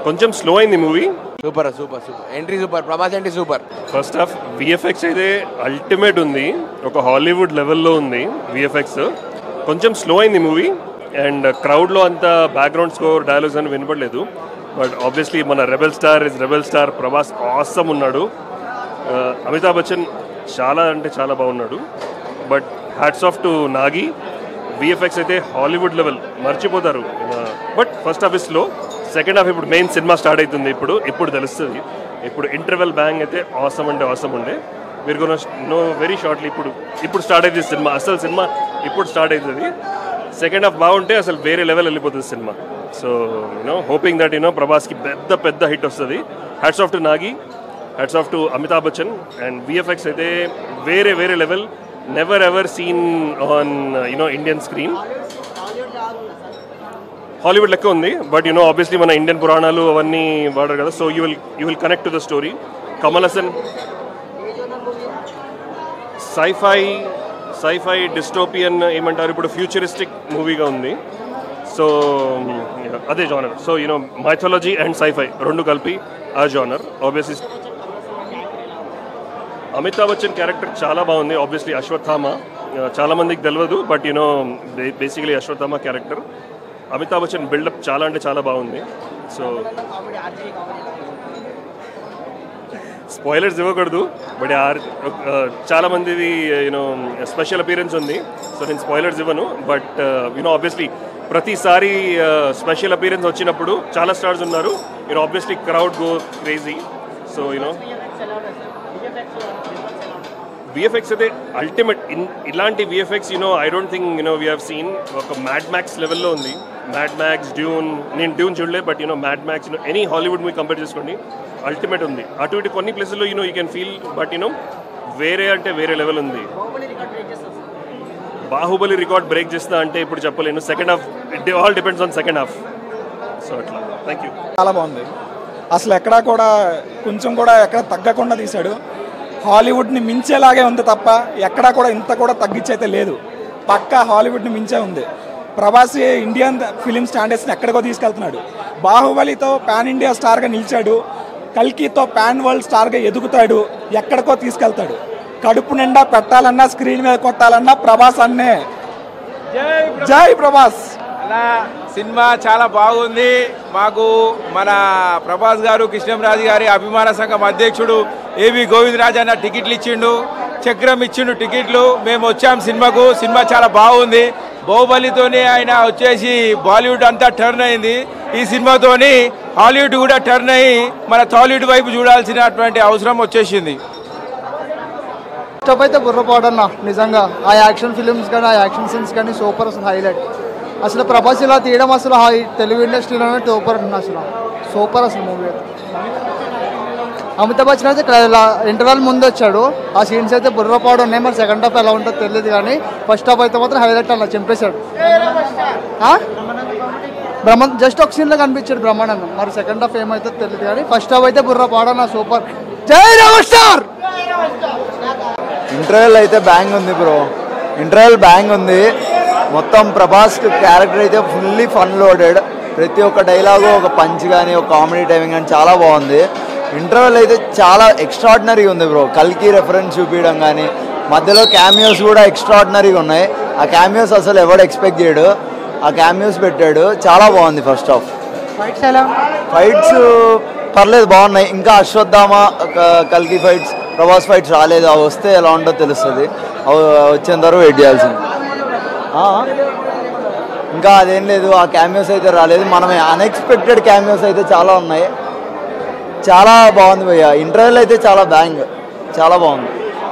కొంచెం స్లో అయింది movie super super super entry super Prabhas entry super first half VFX అయితే ultimate ఉంది ఒక హాలీవుడ్ లెవెల్లో ఉంది విఎఫ్ఎక్స్ కొంచెం స్లో అయింది మూవీ అండ్ క్రౌడ్లో అంత బ్యాక్గ్రౌండ్ స్కోర్ డైలాగ్స్ అని వినపడలేదు బట్ ఆబ్వియస్లీ మన rebel star is rebel star Prabhas awesome ఉన్నాడు Uh, అమితాబ్ బచ్చన్ చాలా అంటే చాలా బాగున్నాడు but hats off to Nagi VFX అయితే హాలీవుడ్ లెవెల్ మర్చిపోతారు but first half is slow second half ఇప్పుడు మెయిన్ సినిమా స్టార్ట్ అవుతుంది ఇప్పుడు ఇప్పుడు తెలుస్తుంది ఇప్పుడు ఇంటర్వెల్ బ్యాంగ్ అయితే ఆసమ్ అంటే ఆసమ్ ఉండే మీరు కొన నో వెరీ షార్ట్లీ ఇప్పుడు ఇప్పుడు స్టార్ట్ అవుతుంది సినిమా అసలు సినిమా ఇప్పుడు స్టార్ట్ అవుతుంది సెకండ్ హాఫ్ బాగుంటే అసలు వేరే లెవెల్ వెళ్ళిపోతుంది cinema so you know hoping that you know ప్రభాస్కి పెద్ద పెద్ద హిట్ వస్తుంది hats off to Nagi hats off to Amitabh Bachchan and VFX అయితే వేరే వేరే level never ever seen on you know Indian screen Hollywood లెక్క ఉంది బట్ యునో ఆబ్వియస్లీ మన ఇండియన్ పురాణాలు అవన్నీ వాడారు కదా so you will you will connect to the story Kamal Haasan scifi scifi dystopian ఏమంటారు ఇప్పుడు ఫ్యూచరిస్టిక్ మూవీగా ఉంది సో అదే genre so you know mythology and scifi రెండు కలిపి ఆ genre obviously Amitabh Bachchan character చాలా బాగుంది ఆబ్వియస్లీ అశ్వత్థామ చాలా మందికి తెలియదు but you know basically Ashwatthama character Amitabh Bachchan buildup చాలా అంటే చాలా బాగుంది సో స్పాయిలర్స్ ఇవ్వకూడదు బట్ ఆర్ చాలా మందిది యూనో స్పెషల్ అపీరెన్స్ ఉంది సో నేను స్పాయిలర్స్ ఇవ్వను బట్ యూనో ఆబ్వియస్లీ ప్రతిసారి స్పెషల్ అపీరెన్స్ వచ్చినప్పుడు చాలా స్టార్స్ ఉన్నారు you know obviously crowd go crazy so you know VFX అయితే అల్టిమేట్ ఇన్ ఇలాంటి VFX you know I don't think you know we have seen ఒక మ్యాడ్ మ్యాక్స్ లెవెల్లో ఉంది మ్యాడ్ మ్యాక్స్ డ్యూన్ నేను డ్యూన్ చూడలే but you know Mad Max you know any Hollywood movie compare చేసుకోండి ultimate ఉంది అటు ఇటు కొన్ని ప్లేసుల్లో you know you can feel but you know వేరే అంటే వేరే లెవెల్ ఉంది బాహుబలి రికార్డ్ బ్రేక్ చేస్తా అంటే ఇప్పుడు చెప్పలేను second half it all depends on second half so అట్లా థ్యాంక్ యూ చాలా బాగుంది అసలు ఎక్కడా కూడా కొంచెం కూడా ఎక్కడ తగ్గకుండా తీశాడు హాలీవుడ్ని మించేలాగే ఉంది తప్ప ఎక్కడా కూడా ఇంత కూడా తగ్గించైతే లేదు పక్కా హాలీవుడ్ని మించే ఉంది ప్రభాస్ ఇండియన్ ఫిలిం స్టాండర్డ్స్ని ఎక్కడికో తీసుకెళ్తున్నాడు బాహుబలితో పాన్ ఇండియా స్టార్గా నిలిచాడు కల్కితో పాన్ వరల్డ్ స్టార్గా ఎదుగుతాడు ఎక్కడికో తీసుకెళ్తాడు కడుపు నిండా పెట్టాలన్నా స్క్రీన్ మీద కొట్టాలన్నా ప్రభాస్ అన్నే జై ప్రభాస్ అలా సినిమా చాలా బాగుంది మాకు మన ప్రభాస్ గారు కృష్ణంరాజు గారి అభిమాన సంఘం అధ్యక్షుడు ఏవి గోవిందరాజు అన్న టికెట్లు ఇచ్చిండు చక్రం ఇచ్చిండు టికెట్లు మేము వచ్చాం సినిమాకు సినిమా చాలా బాగుంది బాహుబలితోని ఆయన వచ్చేసి బాలీవుడ్ అంతా టర్న్ అయింది ఈ సినిమాతోని హాలీవుడ్ కూడా టర్న్ అయ్యి మన టాలీవుడ్ వైపు చూడాల్సినటువంటి అవసరం వచ్చేసింది స్టెప్ అయితే బుర్రపాడన్న నిజంగా ఆ యాక్షన్ ఫిలిమ్స్ కానీ ఆ యాక్షన్ సీన్స్ కానీ సూపర్ అసలు హైలైట్ అసలు ప్రభాస్ ఇలా తీయడం అసలు హై తెలుగు ఇండస్ట్రీలోనే సూపర్ ఉంటుంది అసలు సూపర్ అసలు మూవీ అమితాబ్ బచ్చన్ అయితే ఇంటర్వెల్ ముందు వచ్చాడు ఆ సీన్స్ అయితే బుర్రపాడు ఉన్నాయి మరి సెకండ్ హాఫ్ ఎలా ఉంటుందో తెలియదు కానీ ఫస్ట్ హాఫ్ అయితే మాత్రం హైలైట్ అలా చింపేశాడు ఆ? బ్రహ్మ జస్ట్ ఒక సీన్లో కనిపించాడు బ్రహ్మానందం మరి సెకండ్ హాఫ్ ఏమైతే తెలియదు కానీ ఫస్ట్ హాఫ్ అయితే బుర్రపాడన్న సూపర్ జై రవర్ స్టార్ ఇంటర్వెల్ అయితే బ్యాంగ్ ఉంది బ్రో ఇంటర్వెల్ బ్యాంగ్ ఉంది మొత్తం ప్రభాస్ క్యారెక్టర్ అయితే ఫుల్లీ ఫన్ లోడెడ్ ప్రతి ఒక్క డైలాగు ఒక పంచ్ కానీ ఒక కామెడీ టైమింగ్ కానీ చాలా బాగుంది ఇంటర్వెల్ అయితే చాలా ఎక్స్ట్రాడినరీ ఉంది బ్రో కల్కి రెఫరెన్స్ చూపించడం కానీ మధ్యలో క్యామియోస్ కూడా ఎక్స్ట్రాడినరీగా ఉన్నాయి ఆ క్యామియోస్ అసలు ఎవడు ఎక్స్పెక్ట్ చేయడు ఆ క్యామియోస్ పెట్టాడు చాలా బాగుంది ఫస్ట్ హాఫ్ ఫైట్స్ ఎలా ఫైట్స్ పర్లేదు బాగున్నాయి ఇంకా అశ్వత్థామ క- కల్కి ఫైట్స్ ప్రభాస్ ఫైట్స్ రాలేదు అవి వస్తే ఎలా ఉంటుందో తెలుస్తుంది అవి వచ్చేంత వరకు వెయిట్ చేయాల్సింది ఆ, ఇంకా అదేం లేదు ఆ క్యామియోస్ అయితే రాలేదు మనం అన్ఎక్స్పెక్టెడ్ క్యామియోస్ అయితే చాలా ఉన్నాయి చాలా బాగుంది భయ్య ఇంటర్వెల్ అయితే చాలా బ్యాంగ్ చాలా బాగుంది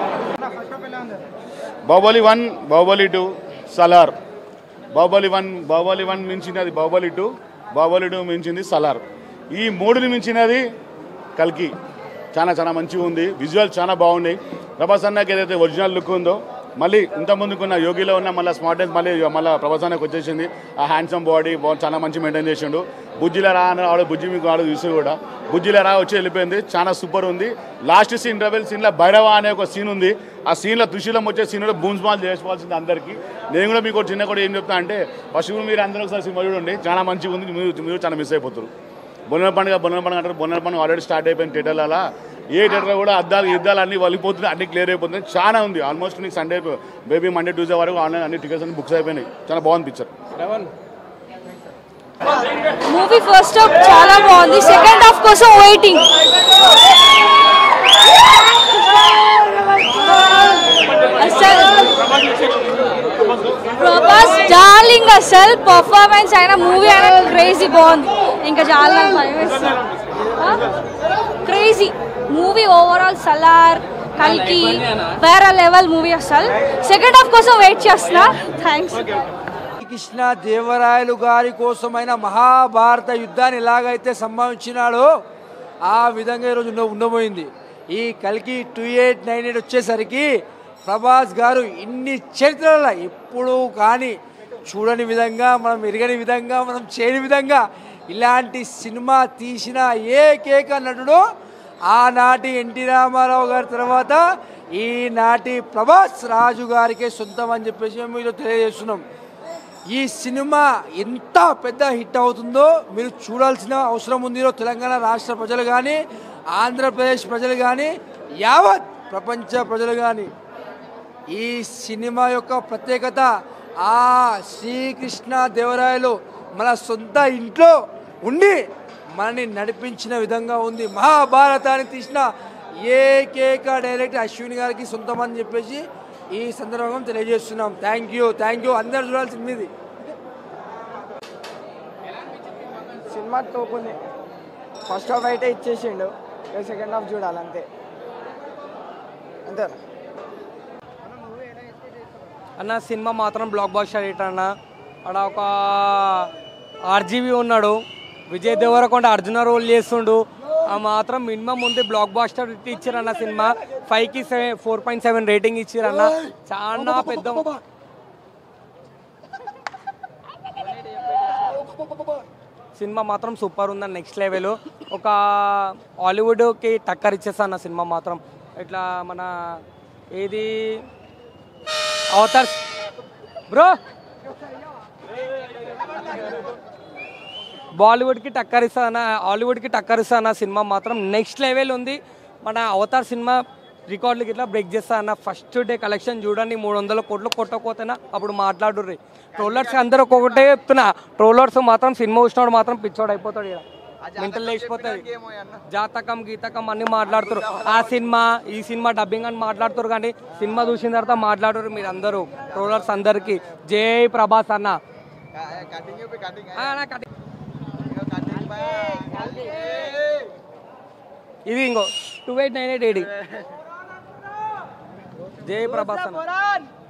Baahubali one Baahubali two Salaar Baahubali one Baahubali one మించినది బాహుబలి టూ బాహుబలి టూ మించింది సలార్ ఈ మూడుని మించినది కల్కి చాలా చాలా మంచిగా ఉంది విజువల్ చాలా బాగున్నాయి ప్రభాస్ అన్నకి ఏదైతే ఒరిజినల్ లుక్ ఉందో మళ్ళీ ఇంత ముందుకున్న యోగిలో ఉన్న మళ్ళీ స్మార్ట్నెస్ మళ్ళీ మళ్ళీ ప్రభాస్ అన్నకి వచ్చేసింది ఆ హ్యాండ్సమ్ బాడీ బాగా చాలా మంచి మెయింటైన్ చేసిండు బుజ్జిల రా అని ఆవిడ బుజ్జి మీకు ఆవిడ చూసి కూడా బుజ్జిల రా వచ్చి వెళ్ళిపోయింది చాలా సూపర్ ఉంది లాస్ట్ సీన్ రెబెల్ సీన్లో భైరవ అనే ఒక సీన్ ఉంది ఆ సీన్లో త్రిశూలం వచ్చే సీన్ కూడా బూన్స్ బాల్ చేసుకోవాల్సింది అందరికీ నేను కూడా మీకు ఒక చిన్న కూడా ఏం చెప్తా అంటే ఫస్ట్ మీరు అందరూ ఒకసారి సినిమా చూడండి చాలా మంచిగా ఉంది మీరు మీరు చాలా మిస్ అయిపోతారు బొన్నెల పండుగ బొన్నెల పండుగ అంటారు బొన్నెల పండుగ ఆల్రెడీ స్టార్ట్ అయిపోయింది థియేటర్ల ఏ థియేటర్లో కూడా అద్దాలు యుద్ధాలు అన్ని వలిపోతున్నాయి అన్ని క్లియర్ అయిపోతున్నాయి చాలా ఉంది ఆల్మోస్ట్ నీకు సండే బేబీ మండే ట్యూస్డే వరకు ఆన్లైన్ అన్ని టికెట్స్ అన్ని బుక్స్ అయిపోయినాయి చాలా బాగుంది పిక్చర్ మూవీ ఫస్ట్ హాఫ్ చాలా బాగుంది సెకండ్ హాఫ్ కోసం వెయిటింగ్ అసలు ప్రభాస్ డార్లింగ్ అసలు పర్ఫార్మెన్స్ అయినా మూవీ అయినా క్రేజీ బాగుంది ఇంకా చాలా క్రేజీ మూవీ ఓవరాల్ సలార్ కల్కి వేరే లెవెల్ మూవీ అసలు సెకండ్ హాఫ్ కోసం వెయిట్ చేస్తున్నా థ్యాంక్స్ కృష్ణ దేవరాయలు గారి కోసమైన మహాభారత యుద్ధాన్ని ఎలాగైతే సంభవించినాడో ఆ విధంగా ఈరోజు ఉండ- ఉండబోయింది ఈ కల్కి టూ ఎయిట్ నైన్ ఎయిట్ వచ్చేసరికి ప్రభాస్ గారు ఇన్ని చరిత్రల ఎప్పుడు కానీ చూడని విధంగా మనం ఎరగని విధంగా మనం చేయని విధంగా ఇలాంటి సినిమా తీసిన ఏకైక నటుడు ఆనాటి ఎన్టీ రామారావు గారి తర్వాత ఈనాటి ప్రభాస్ రాజు గారికే సొంతం అని చెప్పేసి మేము ఈరోజు తెలియజేస్తున్నాం ఈ సినిమా ఎంత పెద్ద హిట్ అవుతుందో మీరు చూడాల్సిన అవసరం ఉంది ఈరోజు తెలంగాణ రాష్ట్ర ప్రజలు కానీ ఆంధ్రప్రదేశ్ ప్రజలు కానీ యావత్ ప్రపంచ ప్రజలు కానీ ఈ సినిమా యొక్క ప్రత్యేకత ఆ శ్రీకృష్ణ దేవరాయలు మన సొంత ఇంట్లో ఉండి మనని నడిపించిన విధంగా ఉంది మహాభారతాన్ని తీసిన ఏకేక డైరెక్టర్ అశ్విని గారికి సొంతం అని చెప్పేసి ఈ సందర్భంగా తెలియజేస్తున్నాం థ్యాంక్ యూ థ్యాంక్ యూ అందరు చూడాల్సింది ఇది సినిమా తోపుంది ఫస్ట్ హాఫ్ అయితే ఇచ్చేసిండు సెకండ్ హాఫ్ చూడాలి అంతే అంతే అన్న సినిమా మాత్రం బ్లాక్ బాస్టర్ హిట్ అన్న అక్కడ ఒక ఆర్జీవి ఉన్నాడు విజయ్ దేవరకొండ అర్జున రోల్ చేస్తుండు ఆ మాత్రం మినిమం ఉంది బ్లాక్ బాస్టర్ హిట్ ఇచ్చారన్న సినిమా ఫైవ్ కి seven four point seven rating ఇచ్చారన్న చాలా పెద్ద సినిమా మాత్రం సూపర్ ఉందన్న నెక్స్ట్ లెవెల్ ఒక హాలీవుడ్కి టక్కర్ ఇచ్చేస్తా అన్న సినిమా మాత్రం ఇట్లా మన ఏది అవతార్ బ్రో బాలీవుడ్కి టక్కర్ ఇస్తాన హాలీవుడ్కి టక్కర్ ఇస్తాన సినిమా మాత్రం నెక్స్ట్ లెవెల్ ఉంది మన అవతార్ సినిమా రికార్డులకి ఇట్లా బ్రేక్ చేస్తా అన్న ఫస్ట్ డే కలెక్షన్ చూడండి మూడు వందల కోట్లు కొట్టకపోతేనా అప్పుడు మాట్లాడుర్రి ట్రోలర్స్ అందరూ ఒక్కొక్కటే చెప్తున్నా ట్రోలర్స్ మాత్రం సినిమా చూసినాడు మాత్రం పిచ్చోడు అయిపోతాడు ఇక్కడ మెంటల్ లేచిపోతుంది జాతకం గీతకం అన్ని మాట్లాడుతారు ఆ సినిమా ఈ సినిమా డబ్బింగ్ అని మాట్లాడుతారు కానీ సినిమా చూసిన తర్వాత మాట్లాడరు మీరు అందరూ ట్రోలర్స్ అందరికి జై ప్రభాస్ అన్న ఆ, నా cutting. ఇది ఇంకో two eight nine eight eight జై ప్రభాస్ అన్న